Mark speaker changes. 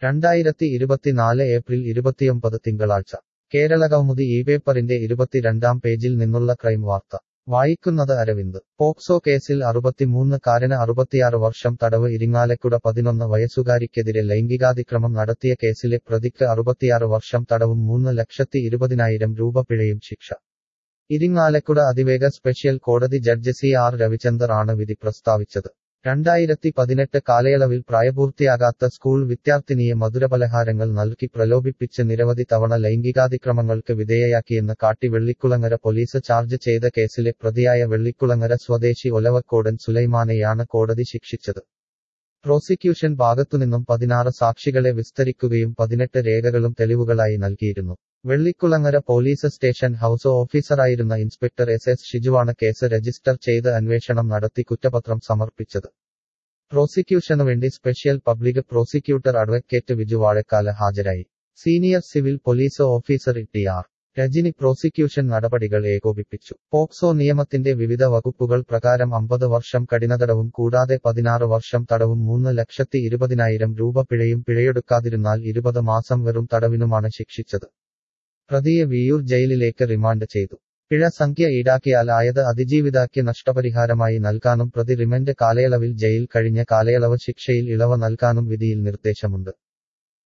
Speaker 1: രണ്ടായിരത്തി ഇരുപത്തിനാല് ഏപ്രിൽ ഇരുപത്തിയൊമ്പത് തിങ്കളാഴ്ച കേരളകൗമുദി ഈ പേപ്പറിന്റെ ഇരുപത്തിരണ്ടാം പേജിൽ നിന്നുള്ള ക്രൈം വാർത്ത വായിക്കുന്നത് അരവിന്ദ് പോക്സോ കേസിൽ അറുപത്തിമൂന്ന് കാരന് അറുപത്തിയാറ് വർഷം തടവ് ഇരിങ്ങാലക്കുട പതിനൊന്ന് വയസ്സുകാരിക്കെതിരെ ലൈംഗികാതിക്രമം നടത്തിയ കേസിലെ പ്രതിക്ക് അറുപത്തിയാറ് വർഷം തടവും മൂന്ന് ലക്ഷത്തി ഇരുപതിനായിരം രൂപ പിഴയും ശിക്ഷ ഇരിങ്ങാലക്കുട അതിവേഗ സ്പെഷ്യൽ കോടതി ജഡ്ജ് സി ആർ രവിചന്ദർ ആണ് വിധി പ്രസ്താവിച്ചത് രണ്ടായിരത്തി പതിനെട്ട് കാലയളവിൽ പ്രായപൂർത്തിയാകാത്ത സ്കൂൾ വിദ്യാർത്ഥിനിയെ മധുരപലഹാരങ്ങൾ നൽകി പ്രലോഭിപ്പിച്ച് നിരവധി തവണ ലൈംഗികാതിക്രമങ്ങൾക്ക് വിധേയയാക്കിയെന്ന് കാട്ടി വെള്ളിക്കുളങ്ങര പോലീസ് ചാർജ് ചെയ്ത കേസിലെ പ്രതിയായ വെള്ളിക്കുളങ്ങര സ്വദേശി ഒലവക്കോടൻ സുലൈമാനെയാണ് കോടതി ശിക്ഷിച്ചത് പ്രോസിക്യൂഷൻ ഭാഗത്തുനിന്നും പതിനാറ് സാക്ഷികളെ വിസ്തരിക്കുകയും പതിനെട്ട് രേഖകളും തെളിവുകളായി നൽകിയിരുന്നു വെള്ളിക്കുളങ്ങര പോലീസ് സ്റ്റേഷൻ ഹൌസ് ഓഫീസറായിരുന്ന ഇൻസ്പെക്ടർ എസ് എസ് ഷിജുവാണ് കേസ് രജിസ്റ്റർ ചെയ്ത് അന്വേഷണം നടത്തി കുറ്റപത്രം സമർപ്പിച്ചത് പ്രോസിക്യൂഷനുവേണ്ടി special public prosecutor advocate Viju Vazhakkala ഹാജരായി senior civil police officer T R Rajani prosecution നടപടികൾ ഏകോപിപ്പിച്ചു പോക്സോ നിയമത്തിന്റെ വിവിധ വകുപ്പുകൾ പ്രകാരം അമ്പത് വർഷം കഠിനതടവും കൂടാതെ പതിനാറ് വർഷം തടവും മൂന്ന് ലക്ഷത്തി ഇരുപതിനായിരം രൂപ പിഴയും പിഴയെടുക്കാതിരുന്നാൽ ഇരുപത് മാസം വെറും തടവിനുമാണ് ശിക്ഷിച്ചത് പ്രതിയെ വിയൂർ ജയിലിലേക്ക് റിമാൻഡ് ചെയ്തു പിഴ സംഖ്യ ഈടാക്കിയാൽ ആയത് അതിജീവിതാക്ക് നഷ്ടപരിഹാരമായി നൽകാനും പ്രതി റിമൻഡ് കാലയളവിൽ ജയിൽ കഴിഞ്ഞ കാലയളവ് ശിക്ഷയിൽ ഇളവ് നൽകാനും വിധിയിൽ നിർദ്ദേശമുണ്ട്